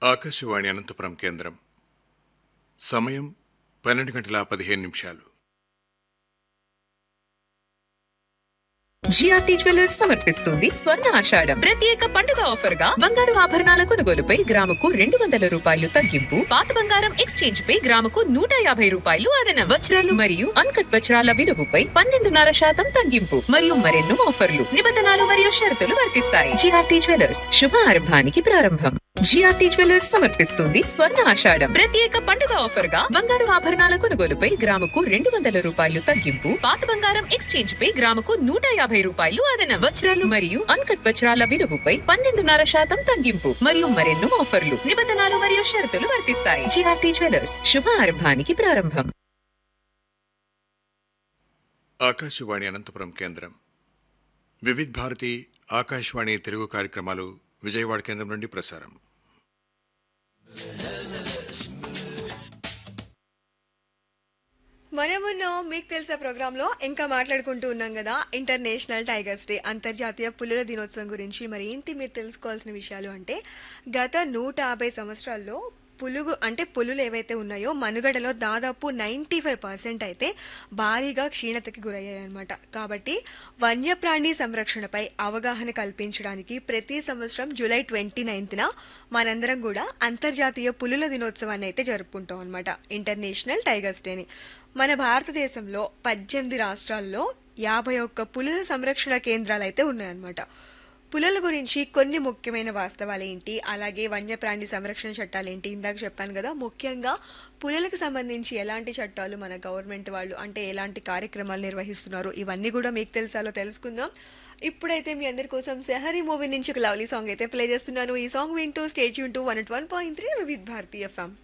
ఆకాశవాణి అనంతపురం కేంద్రం సమయం పన్నెండు గంటల పదిహేను నిమిషాలు జిఆర్టీ జ్యువెలర్స్ సమర్పిస్తుంది స్వర్ణ ఆషాఢం ప్రత్యేక పండుగ ఆఫర్ గా బంగారు ఆభరణాల కొనుగోలుపై గ్రాముకు రెండు వందల రూపాయలు తగ్గింపు పాత బంగారం ఎక్స్చేంజ్ పై గ్రాముకు నూట యాభై రూపాయలు అదనం వజ్రాలు మరియు అన్కట్ వజ్రాల విలువపై పన్నెండున్నర శాతం తగ్గింపు మరియు మరెన్నో ఆఫర్లు నిబంధనలు మరియు షరతులు వర్తిస్తాయి జిఆర్టీ జ్యువెలర్స్ శుభ ఆరంభానికి ప్రారంభం జిఆర్టీ జ్యువెలర్స్ సమర్పిస్తుంది స్వర్ణ ఆషాఢం ప్రత్యేక పండుగ ఆఫర్ గా బంగారు ఆభరణాల కొనుగోలుపై గ్రాముకు రెండు వందల రూపాయలు తగ్గింపు పాత బంగారం ఎక్స్చేంజ్ పై గ్రాముకు నూట యాభై రూపాయలు అదనం వజ్రాలు మరియు అన్కట్ వజ్రాల విలువపై పన్నెండున్నర శాతం తగ్గింపు మరియు మరెన్నో ఆఫర్లు నిబంధనలు మరియు షరతులు వర్తిస్తాయి జిఆర్టీ జ్యువెలర్స్ శుభ ఆరంభానికి ప్రారంభం ఆకాశవాణి అనంతపురం కేంద్రం వివిధ్ భారతి ఆకాశవాణి తెలుగు కార్యక్రమాలు విజయవాడ కేంద్రం నుండి ప్రసారం మనమున్న మీకు తెలిసే ప్రోగ్రాంలో ఇంకా మాట్లాడుకుంటూ ఉన్నాం కదా ఇంటర్నేషనల్ టైగర్స్ డే అంతర్జాతీయ పులుల దినోత్సవం గురించి మరి ఏంటి మీరు తెలుసుకోవాల్సిన విషయాలు అంటే గత నూట యాభై సంవత్సరాల్లో పులుగు అంటే పులులు ఏవైతే ఉన్నాయో మనుగడలో దాదాపు నైంటీ ఫైవ్ పర్సెంట్ అయితే భారీగా క్షీణతకి గురయ్యాయి అనమాట కాబట్టి వన్యప్రాణి సంరక్షణపై అవగాహన కల్పించడానికి ప్రతి సంవత్సరం జూలై ట్వంటీ నైన్త్న మనందరం కూడా అంతర్జాతీయ పులుల దినోత్సవాన్ని అయితే జరుపుకుంటాం అనమాట ఇంటర్నేషనల్ టైగర్స్ డేని మన భారతదేశంలో పద్దెనిమిది రాష్ట్రాల్లో యాభై ఒక్క పులుల సంరక్షణ కేంద్రాలు అయితే ఉన్నాయన్నమాట పులుల గురించి కొన్ని ముఖ్యమైన వాస్తవాలు ఏంటి అలాగే వన్యప్రాణి సంరక్షణ చట్టాలు ఏంటి ఇందాక చెప్పాను కదా ముఖ్యంగా పులులకు సంబంధించి ఎలాంటి చట్టాలు మన గవర్నమెంట్ వాళ్ళు అంటే ఎలాంటి కార్యక్రమాలు నిర్వహిస్తున్నారు ఇవన్నీ కూడా మీకు తెలుసాలో తెలుసుకుందాం ఇప్పుడైతే మీ అందరి కోసం సెహరీ మూవీ నుంచి ఒక లవ్లీ సాంగ్ అయితే ప్లే చేస్తున్నాను ఈ సాంగ్ వింటూ స్టేజ్ వింటూ one one point three with Bharatiya FM